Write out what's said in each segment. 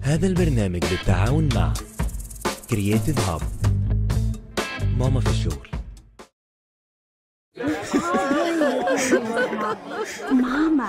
هذا البرنامج بالتعاون مع كرييتيف هاب ماما في الشغل ماما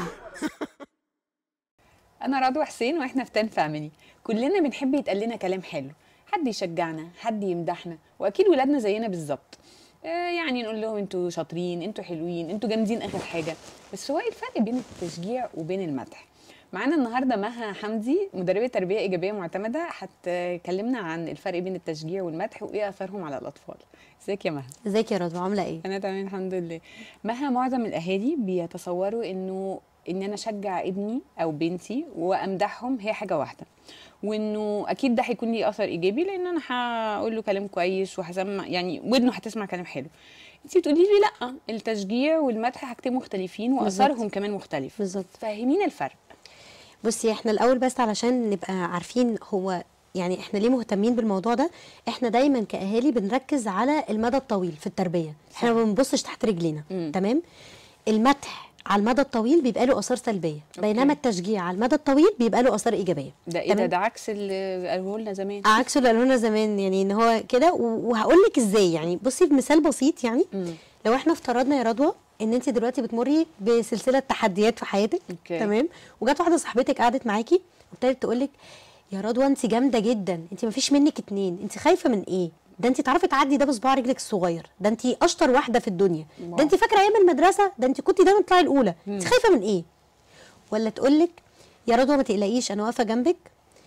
انا رضوى حسين واحنا في تان فاميلي كلنا بنحب يتقال لنا كلام حلو حد يشجعنا حد يمدحنا واكيد ولادنا زينا بالظبط آه يعني نقول لهم انتوا شاطرين انتوا حلوين انتوا جامدين اخر حاجه بس هو ايه الفرق بين التشجيع وبين المدح معانا النهارده مها حمدي مدربه تربيه ايجابيه معتمده هتكلمنا عن الفرق بين التشجيع والمدح وايه اثرهم على الاطفال ازيك يا مها ازيك يا رضوى عامله ايه انا تمام الحمد لله مها معظم الاهالي بيتصوروا انه ان انا اشجع ابني او بنتي وامدحهم هي حاجه واحده وانه اكيد ده هيكون لي اثر ايجابي لان انا هقول له كلام كويس وهسمع يعني ودنه هتسمع كلام حلو انت بتقولي لي لا التشجيع والمدح حاجتين مختلفين واثرهم بالظبط. كمان مختلف بالظبط فهمينا الفرق بصي احنا الاول بس علشان نبقى عارفين هو يعني احنا ليه مهتمين بالموضوع ده احنا دايما كاهالي بنركز على المدى الطويل في التربيه احنا ما بنبصش تحت رجلينا مم. تمام المدح على المدى الطويل بيبقى له اثار سلبيه بينما التشجيع على المدى الطويل بيبقى له اثار ايجابيه ده ايه ده تمام؟ ده عكس اللي قالوه لنا زمان عكس اللي قالوا لنا زمان يعني ان هو كده و- وهقول لك ازاي يعني بصي بمثال بسيط يعني مم. لو احنا افترضنا يا رضوى ان انت دلوقتي بتمري بسلسله تحديات في حياتك أوكي. تمام وجت واحده صاحبتك قعدت معاكي وابتدت تقول لك يا رضوى انت جامده جدا انت ما فيش منك اتنين انت خايفه من ايه ده انت تعرفي تعدي ده بصباع رجلك الصغير ده انت اشطر واحده في الدنيا واو. ده انت فاكره ايام المدرسه ده انت كنت دايما تطلعي الاولى انت خايفه من ايه ولا تقول لك يا رضوى ما تقلقيش انا واقفه جنبك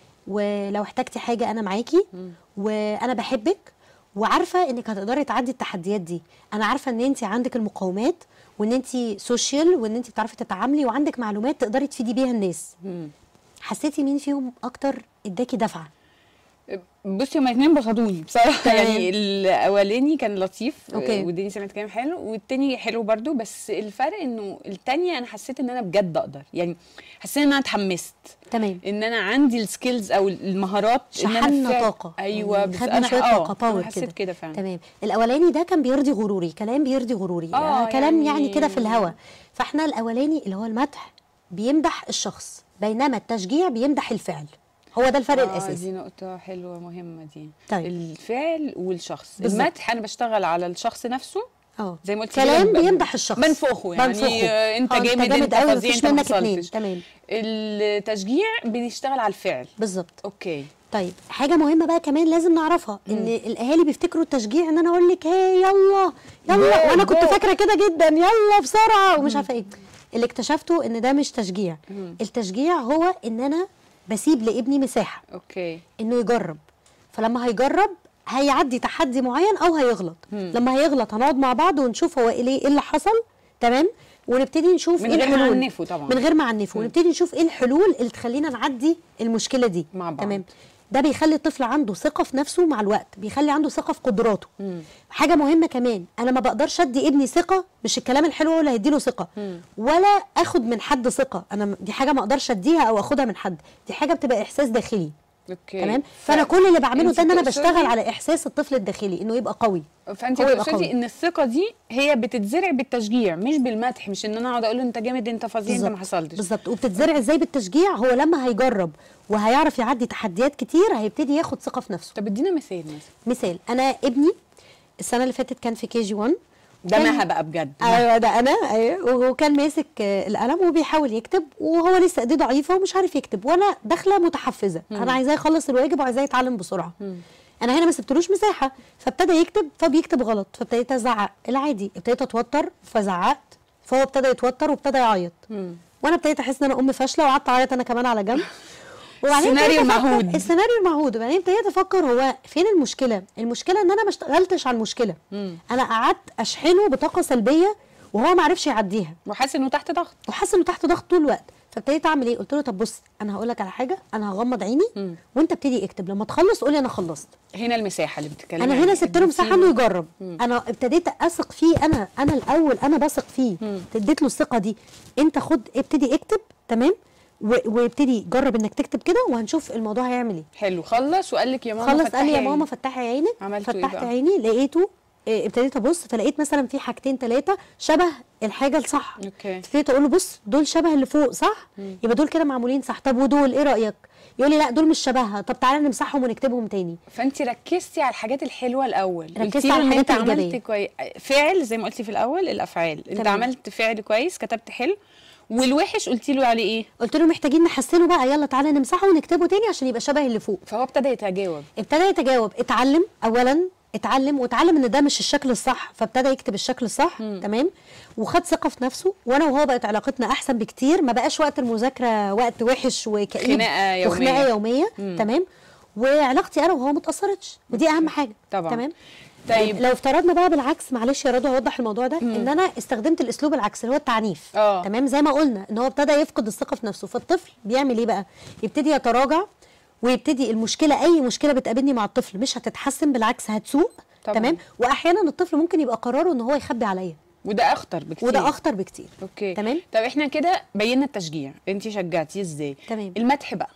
ولو احتجتي حاجه انا معاكي وانا بحبك وعارفه انك هتقدري تعدي التحديات دي انا عارفه ان انت عندك المقومات وان انت سوشيال وان انت بتعرفي تتعاملي وعندك معلومات تقدري تفيدي بيها الناس مم. حسيتي مين فيهم اكتر اداكي دفعه بصي هما الاثنين بسطوني بصراحه تمام. يعني الاولاني كان لطيف أوكي. وداني سمعت كلام حلو والتاني حلو برضو بس الفرق انه التانية انا حسيت ان انا بجد اقدر يعني حسيت ان انا اتحمست تمام ان انا عندي السكيلز او المهارات ان انا شحنا فعلا- طاقه ايوه يعني بس خدنا انا شويه اه طاقه باور أنا حسيت كده فعلا تمام الاولاني ده كان بيرضي غروري كلام بيرضي غروري آه، آه كلام يعني, يعني- كده في الهوا فاحنا الاولاني اللي هو المدح بيمدح الشخص بينما التشجيع بيمدح الفعل هو ده الفرق آه الاساسي دي نقطة حلوة مهمة دي طيب. الفعل والشخص بالظبط. المدح أنا بشتغل على الشخص نفسه اه زي ما قلت كلام كده ب- بيمدح الشخص بنفخه يعني بنفخه. آه، انت آه، جامد انت قوي فظيع مفيش انت ما منك اتنين حصلتش تمام التشجيع بنشتغل على الفعل بالظبط اوكي طيب حاجه مهمه بقى كمان لازم نعرفها ان الاهالي بيفتكروا التشجيع ان انا اقول لك هي يلا يلا جو، وانا كنت جو. فاكره كده جدا يلا بسرعه ومش عارفه ايه اللي اكتشفته ان ده مش تشجيع التشجيع هو ان انا بسيب لابني مساحه اوكي انه يجرب فلما هيجرب هيعدي تحدي معين او هيغلط لما هيغلط هنقعد مع بعض ونشوف هو ايه ايه اللي حصل تمام ونبتدي نشوف من ايه غير ما الحلول نعنفه طبعا. من غير ما نعنفه ونبتدي نشوف ايه الحلول اللي تخلينا نعدي المشكله دي مع بعض. تمام ده بيخلي الطفل عنده ثقه في نفسه مع الوقت بيخلي عنده ثقه في قدراته حاجه مهمه كمان انا ما بقدرش ادي ابني ثقه مش الكلام الحلو هو اللي هيديله ثقه ولا اخد من حد ثقه انا م- دي حاجه ما اقدرش اديها او اخدها من حد دي حاجه بتبقى احساس داخلي اوكي تمام ف- فانا كل اللي بعمله انت ده ان انا تقصدي- بشتغل على احساس الطفل الداخلي انه يبقى قوي فانت هو يبقى تقصدي قوي. ان الثقه دي هي بتتزرع بالتشجيع مش بالمدح مش ان انا اقعد اقول له انت جامد انت فظيع انت ما حصلتش بالظبط وبتتزرع ازاي بالتشجيع هو لما هيجرب وهيعرف يعدي تحديات كتير هيبتدي ياخد ثقه في نفسه طب ادينا مثال مثلا مثال انا ابني السنه اللي فاتت كان في كي جي 1 ده كان- مها بقى بجد ايوه ده انا ايوه وهو كان ماسك آه، القلم وبيحاول يكتب وهو لسه ايديه ضعيفه ومش عارف يكتب وانا داخله متحفزه انا عايزاه يخلص الواجب وعايزاه يتعلم بسرعه انا هنا ما سبتلوش مساحه فابتدى يكتب فبيكتب غلط فابتديت ازعق العادي ابتديت اتوتر فزعقت فهو ابتدى يتوتر وابتدى يعيط وانا ابتديت احس ان انا ام فاشله وقعدت اعيط انا كمان على جنب وبعدين السيناريو ابتديت أفكر- المعهود. السيناريو المعهود وبعدين ابتديت افكر هو فين المشكله المشكله ان انا ما اشتغلتش على المشكله انا قعدت اشحنه بطاقه سلبيه وهو ما عرفش يعديها وحاسس انه تحت ضغط وحاسس انه تحت ضغط طول الوقت فابتديت اعمل ايه قلت له طب بص انا هقول لك على حاجه انا هغمض عيني وانت ابتدي اكتب لما تخلص قولي انا خلصت هنا المساحه اللي بتتكلم انا هنا سبت له مساحه انه يجرب انا ابتديت اثق فيه انا انا الاول انا بثق فيه اديت له الثقه دي انت خد ابتدي اكتب تمام و- وابتدي جرب انك تكتب كده وهنشوف الموضوع هيعمل ايه حلو خلص وقال لك يا ماما خلص قال فتحي لي يا عيني. ماما فتحي عينك عملتوا إيه فتحت بقى؟ عيني لقيته إيه، ابتديت ابص فلقيت مثلا في حاجتين ثلاثه شبه الحاجه الصح اوكي ابتديت اقول له بص دول شبه اللي فوق صح يبقى دول كده معمولين صح طب ودول ايه رايك يقول لي لا دول مش شبهها طب تعالى نمسحهم ونكتبهم تاني فانت ركزتي على الحاجات الحلوه الاول ركزت قلتي له على ان الحاجات انت عملت الإيجابية. كويس فعل زي ما قلتي في الاول الافعال انت تمام. عملت فعل كويس كتبت حلو والوحش قلتي له عليه ايه قلت له محتاجين نحسنه بقى يلا تعالى نمسحه ونكتبه تاني عشان يبقى شبه اللي فوق فهو ابتدى يتجاوب ابتدى يتجاوب اتعلم اولا اتعلم واتعلم ان ده مش الشكل الصح فابتدى يكتب الشكل الصح تمام وخد ثقه في نفسه وانا وهو بقت علاقتنا احسن بكتير ما بقاش وقت المذاكره وقت وحش وكئيب خناقة يومية. وخناقه يوميه تمام وعلاقتي انا وهو ما اتاثرتش ودي اهم حاجه طبعا. تمام طيب. لو افترضنا بقى بالعكس معلش يا رضوى اوضح الموضوع ده ان انا استخدمت الاسلوب العكس اللي هو التعنيف آه. تمام زي ما قلنا ان هو ابتدى يفقد الثقه في نفسه فالطفل بيعمل ايه بقى يبتدي يتراجع ويبتدي المشكله اي مشكله بتقابلني مع الطفل مش هتتحسن بالعكس هتسوء طبعاً. تمام واحيانا الطفل ممكن يبقى قراره ان هو يخبي عليا وده اخطر بكتير وده اخطر بكتير اوكي تمام طب احنا كده بينا التشجيع انت شجعتيه ازاي تمام. المدح بقى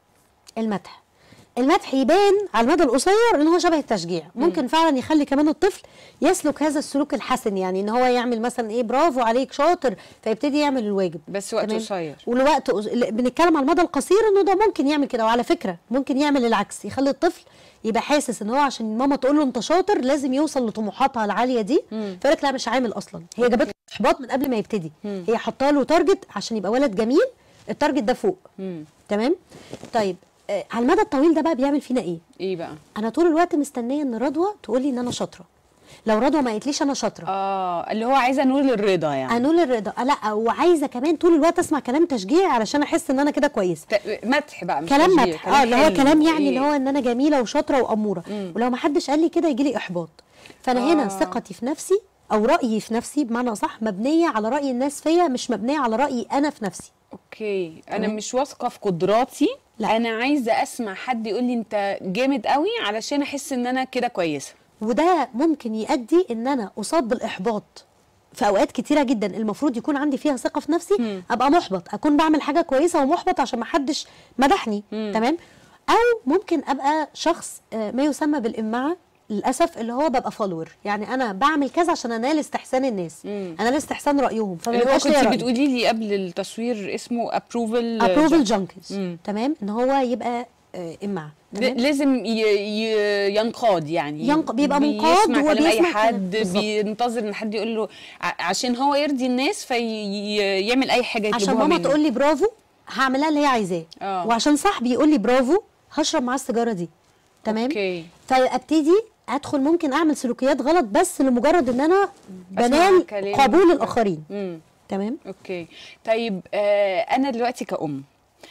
المدح المدح يبان على المدى القصير ان هو شبه التشجيع ممكن فعلا يخلي كمان الطفل يسلك هذا السلوك الحسن يعني ان هو يعمل مثلا ايه برافو عليك شاطر فيبتدي يعمل الواجب بس وقت تمام؟ قصير. والوقت قص- اللي بنتكلم على المدى القصير انه ده ممكن يعمل كده وعلى فكره ممكن يعمل العكس يخلي الطفل يبقى حاسس ان هو عشان ماما تقول له انت شاطر لازم يوصل لطموحاتها العاليه دي فيقول لك لا مش عامل اصلا هي جابت له احباط من قبل ما يبتدي هي حاطه له تارجت عشان يبقى ولد جميل التارجت ده فوق تمام طيب آه على المدى الطويل ده بقى بيعمل فينا ايه ايه بقى انا طول الوقت مستنيه ان رضوى تقول لي ان انا شاطره لو رضوى ما قالتليش انا شاطره اه اللي هو عايزه نقول الرضا يعني انول الرضا آه، لا وعايزه كمان طول الوقت اسمع كلام تشجيع علشان احس ان انا كده كويسه ت- مدح بقى مش كلام تشجيع، مدح اه اللي هو حلو. كلام يعني إيه؟ اللي هو ان انا جميله وشاطره واموره ولو ما حدش قال لي كده يجي لي احباط فانا هنا آه. ثقتي في نفسي او رايي في نفسي بمعنى صح مبنيه على راي الناس فيا مش مبنيه على رايي انا في نفسي اوكي انا تمام. مش واثقه في قدراتي لا. انا عايزه اسمع حد يقول لي انت جامد قوي علشان احس ان انا كده كويسه وده ممكن يؤدي ان انا اصاب بالاحباط في اوقات كتيره جدا المفروض يكون عندي فيها ثقه في نفسي ابقى محبط اكون بعمل حاجه كويسه ومحبط عشان ما حدش مدحني تمام او ممكن ابقى شخص آه، ما يسمى بالامعه للاسف اللي هو ببقى فولور يعني انا بعمل كذا عشان انال استحسان الناس انال استحسان رايهم فما اللي هو يبقاش ليا كنت رأي. بتقولي لي قبل التصوير اسمه ابروفل ابروفل جانكيز تمام ان هو يبقى آه، امعه تمام لازم ي... ي... ينقاد يعني ينق- بيبقى منقاد بيسمع كلام اي وبيسمع كلام- حد بالظبط. بينتظر ان حد يقول له ع- عشان هو يرضي الناس فيعمل اي حاجه عشان يطلبوها ماما منه. تقول لي برافو هعملها اللي هي عايزاه آه. وعشان صاحبي يقول لي برافو هشرب معاه السيجاره دي تمام أوكي. فابتدي ادخل ممكن اعمل سلوكيات غلط بس لمجرد ان انا بنال كلام. قبول الاخرين مم. تمام اوكي طيب آه انا دلوقتي كأم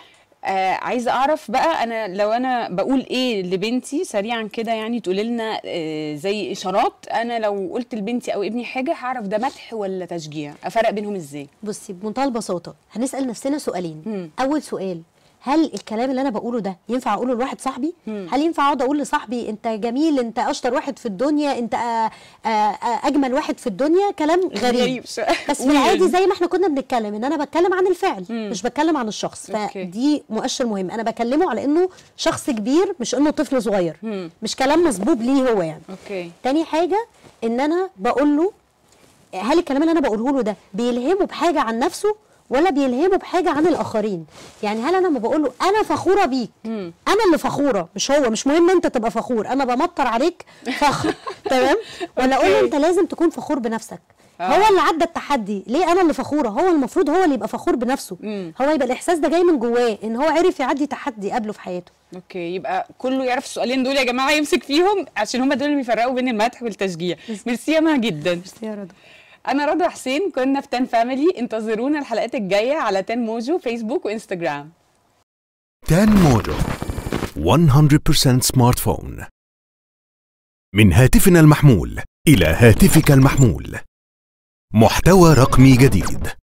آه عايزه اعرف بقى انا لو انا بقول ايه لبنتي سريعا كده يعني تقولي لنا آه زي اشارات انا لو قلت لبنتي او ابني حاجه هعرف ده مدح ولا تشجيع افرق بينهم ازاي بصي بمنتهى البساطه هنسال نفسنا سؤالين اول سؤال هل الكلام اللي انا بقوله ده ينفع اقوله لواحد صاحبي هل ينفع اقعد اقول لصاحبي انت جميل انت اشطر واحد في الدنيا انت آه، آه، آه، اجمل واحد في الدنيا كلام غريب غريب شوية. بس في العادي weird. زي ما احنا كنا بنتكلم ان انا بتكلم عن الفعل مش بتكلم عن الشخص أوكي. فدي مؤشر مهم انا بكلمه على انه شخص كبير مش انه طفل صغير مش كلام مسبوب ليه هو يعني اوكي تاني حاجه ان انا بقول له هل الكلام اللي انا بقوله له ده بيلهمه بحاجه عن نفسه ولا بيلهمه بحاجه عن الاخرين يعني هل انا لما بقول له انا فخوره بيك انا اللي فخوره مش هو مش مهم انت تبقى فخور انا بمطر عليك فخر تمام ولا اقول له أوكي. انت لازم تكون فخور بنفسك آه. هو اللي عدى التحدي ليه انا اللي فخوره هو المفروض هو اللي يبقى فخور بنفسه هو يبقى الاحساس ده جاي من جواه ان هو عرف يعدي تحدي قبله في حياته اوكي يبقى كله يعرف السؤالين دول يا جماعه يمسك فيهم عشان هم دول اللي بيفرقوا بين المدح والتشجيع ميرسي يا مها جدا يا رضا انا رضوى حسين كنا في تن فاميلي انتظرونا الحلقات الجايه على تن موجو فيسبوك وانستجرام تان موجو 100% سمارت فون من هاتفنا المحمول إلى هاتفك المحمول محتوى رقمي جديد